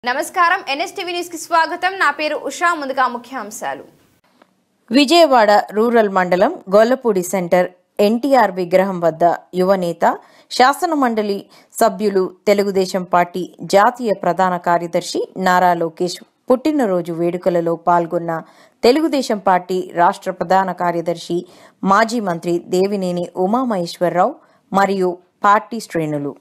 నమస్కారం NSTV news కి స్వాగతం నా పేరు ఉషా ముందుగా ముఖ్యాంశాలు విజయవాడ రూరల్ మండలం గొల్లపూడి సెంటర్ ఎన్టీఆర్ విగ్రహం వద్ద యువనేత శాసన మండలి సభ్యులు తెలుగుదేశం పార్టీ జాతీయ ప్రధాన కార్యదర్శి నారా లోకేష్ పుట్టినరోజు వేడుకలలో పాల్గొన్న తెలుగుదేశం పార్టీ రాష్ట్ర ప్రధాన కార్యదర్శి మాజీ మంత్రి దేవినేని ఉమామహేశ్వరరావు మరియు పార్టీ శ్రేణులు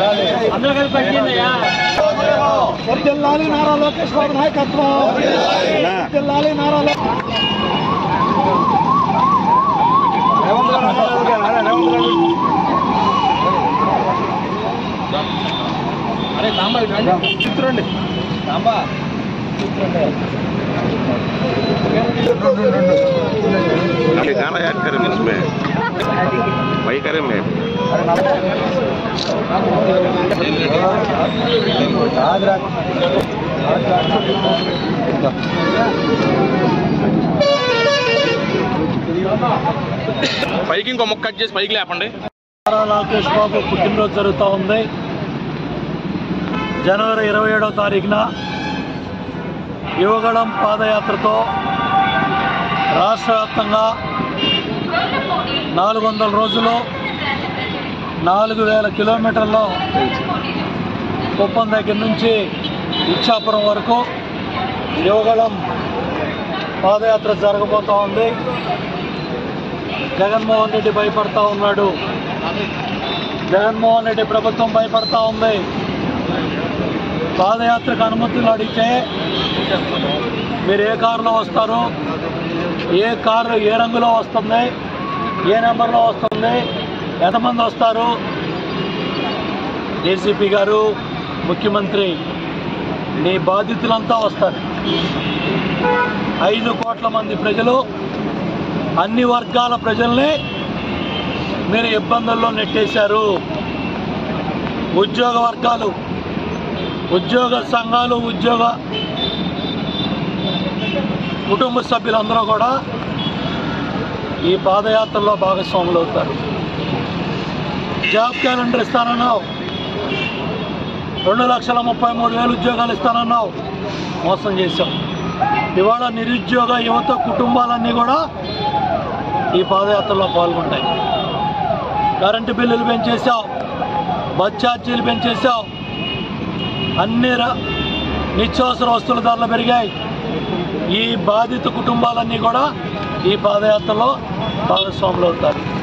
వర్దిల్లాలి నారా లోకేష్ బాబు నాయకత్వం వర్దిల్లాలి నారా లో- ये गाना याद करें इसमें वही करें मैं పైకి ఇంకో ముక్క కట్ చేసి పైకి లేపండి నారా లోకేష్ బాబు పుట్టినరోజు జరుగుతూ ఉంది జనవరి ఇరవై ఏడవ తారీఖున యువగళం పాదయాత్రతో రాష్ట్ర వ్యాప్తంగా నాలుగు వందల రోజులు నాలుగు వేల కిలోమీటర్లు కుప్పం దగ్గర నుంచి ఇచ్చాపురం వరకు యువగళం పాదయాత్ర జరగబోతూ ఉంది జగన్మోహన్ రెడ్డి భయపడతా ఉన్నాడు జగన్మోహన్ రెడ్డి ప్రభుత్వం భయపడతా ఉంది పాదయాత్రకు అనుమతులు అడిగితే మీరు ఏ కారులో వస్తారు ఏ కారు ఏ రంగులో వస్తుంది ఏ నెంబర్లో వస్తుంది ఎంతమంది వస్తారు డీసీపీ గారు ముఖ్యమంత్రి నీ బాధితులంతా వస్తారు ఐదు కోట్ల మంది ప్రజలు అన్ని వర్గాల ప్రజల్ని మీరు ఇబ్బందుల్లో నెట్టేశారు ఉద్యోగ వర్గాలు ఉద్యోగ సంఘాలు ఉద్యోగ కుటుంబ సభ్యులందరూ కూడా ఈ పాదయాత్రలో భాగస్వాములు అవుతారు జాబ్ క్యాలెండర్ ఇస్తానన్నావు రెండు లక్షల ముప్పై మూడు వేలు ఉద్యోగాలు ఇస్తానన్నావు మోసం చేశావు ఇవాళ నిరుద్యోగ యువత కుటుంబాలన్నీ కూడా ఈ పాదయాత్రలో పాల్గొంటాయి కరెంటు బిల్లులు పెంచేశావు బస్ ఛార్జీలు పెంచేశావు అన్ని ర- నిత్యావసర వస్తువుల ధరలు పెరిగాయి ఈ బాధిత కుటుంబాలన్నీ కూడా ఈ పాదయాత్రలో భాగస్వాములు అవుతారు